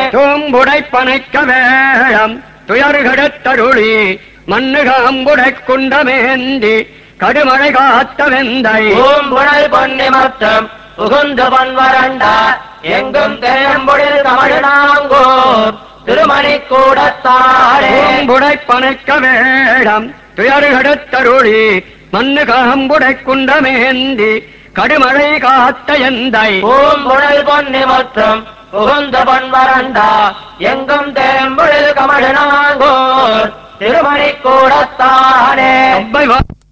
தூம்புடை பனைக்க வேளம் துயர்கடத்தருளி மண்ணுகாம்புடை குண்டமேந்தி கடுமழை காத்த வெந்தை பூம்புழல் பொன்னி மற்றும் புகுந்து பொன்வரண்டா எங்கும் தேம்பொழில் தமிழ்நாங்கூர் திருமணி கூடத்தாரே பூம்புடை பனைக்க வேளம் துயர்கடத்தருளி மண்ணுகாம்புடை குண்டமேந்தி கடுமழை காத்த எந்தை பூம்புழல் பொன்னி மற்றும் புகுந்து பொன்வரண்டா எங்கும் தேம்பொழில் தமிழ்நாங்கூர் திருமணி கூடத்தாரே அவ்வை வா-